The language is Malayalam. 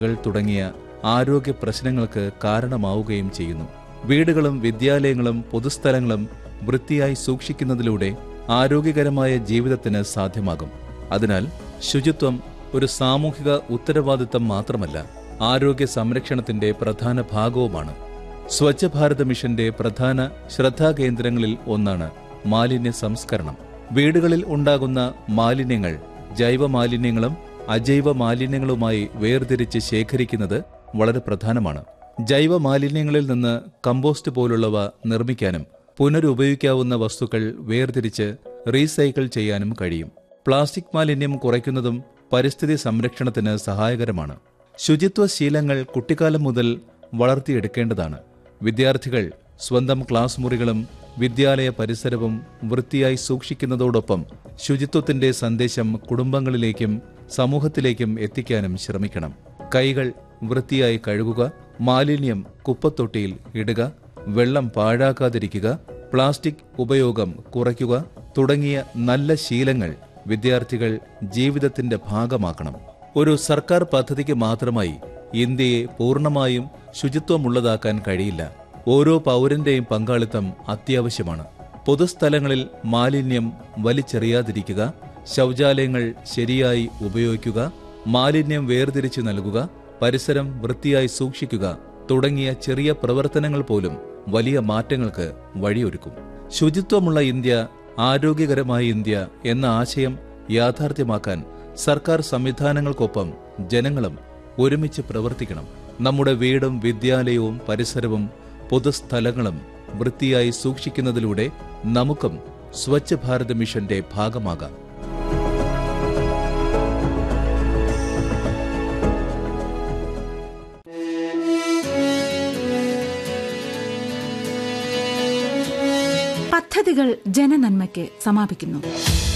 കൾ തുടങ്ങിയ ആരോഗ്യ പ്രശ്നങ്ങൾക്ക് കാരണമാവുകയും ചെയ്യുന്നു വീടുകളും വിദ്യാലയങ്ങളും പൊതുസ്ഥലങ്ങളും വൃത്തിയായി സൂക്ഷിക്കുന്നതിലൂടെ ആരോഗ്യകരമായ ജീവിതത്തിന് സാധ്യമാകും അതിനാൽ ശുചിത്വം ഒരു സാമൂഹിക ഉത്തരവാദിത്തം മാത്രമല്ല ആരോഗ്യ സംരക്ഷണത്തിന്റെ പ്രധാന ഭാഗവുമാണ് സ്വച്ഛ ഭാരത മിഷന്റെ പ്രധാന ശ്രദ്ധാകേന്ദ്രങ്ങളിൽ ഒന്നാണ് മാലിന്യ സംസ്കരണം വീടുകളിൽ ഉണ്ടാകുന്ന മാലിന്യങ്ങൾ ജൈവ മാലിന്യങ്ങളും അജൈവ മാലിന്യങ്ങളുമായി വേർതിരിച്ച് ശേഖരിക്കുന്നത് വളരെ പ്രധാനമാണ് ജൈവ മാലിന്യങ്ങളിൽ നിന്ന് കമ്പോസ്റ്റ് പോലുള്ളവ നിർമ്മിക്കാനും പുനരുപയോഗിക്കാവുന്ന വസ്തുക്കൾ വേർതിരിച്ച് റീസൈക്കിൾ ചെയ്യാനും കഴിയും പ്ലാസ്റ്റിക് മാലിന്യം കുറയ്ക്കുന്നതും പരിസ്ഥിതി സംരക്ഷണത്തിന് സഹായകരമാണ് ശുചിത്വ ശീലങ്ങൾ കുട്ടിക്കാലം മുതൽ വളർത്തിയെടുക്കേണ്ടതാണ് വിദ്യാർത്ഥികൾ സ്വന്തം ക്ലാസ് മുറികളും വിദ്യാലയ പരിസരവും വൃത്തിയായി സൂക്ഷിക്കുന്നതോടൊപ്പം ശുചിത്വത്തിന്റെ സന്ദേശം കുടുംബങ്ങളിലേക്കും സമൂഹത്തിലേക്കും എത്തിക്കാനും ശ്രമിക്കണം കൈകൾ വൃത്തിയായി കഴുകുക മാലിന്യം കുപ്പത്തൊട്ടിയിൽ ഇടുക വെള്ളം പാഴാക്കാതിരിക്കുക പ്ലാസ്റ്റിക് ഉപയോഗം കുറയ്ക്കുക തുടങ്ങിയ നല്ല ശീലങ്ങൾ വിദ്യാർത്ഥികൾ ജീവിതത്തിന്റെ ഭാഗമാക്കണം ഒരു സർക്കാർ പദ്ധതിക്ക് മാത്രമായി ഇന്ത്യയെ പൂർണ്ണമായും ശുചിത്വമുള്ളതാക്കാൻ കഴിയില്ല ഓരോ പൗരന്റെയും പങ്കാളിത്തം അത്യാവശ്യമാണ് പൊതുസ്ഥലങ്ങളിൽ മാലിന്യം വലിച്ചെറിയാതിരിക്കുക ശൗചാലയങ്ങൾ ശരിയായി ഉപയോഗിക്കുക മാലിന്യം വേർതിരിച്ചു നൽകുക പരിസരം വൃത്തിയായി സൂക്ഷിക്കുക തുടങ്ങിയ ചെറിയ പ്രവർത്തനങ്ങൾ പോലും വലിയ മാറ്റങ്ങൾക്ക് വഴിയൊരുക്കും ശുചിത്വമുള്ള ഇന്ത്യ ആരോഗ്യകരമായ ഇന്ത്യ എന്ന ആശയം യാഥാർത്ഥ്യമാക്കാൻ സർക്കാർ സംവിധാനങ്ങൾക്കൊപ്പം ജനങ്ങളും ഒരുമിച്ച് പ്രവർത്തിക്കണം നമ്മുടെ വീടും വിദ്യാലയവും പരിസരവും പൊതുസ്ഥലങ്ങളും വൃത്തിയായി സൂക്ഷിക്കുന്നതിലൂടെ നമുക്കും സ്വച്ഛ ഭാരത് മിഷന്റെ ഭാഗമാകാം പദ്ധതികൾ ജനനന്മയ്ക്ക് സമാപിക്കുന്നു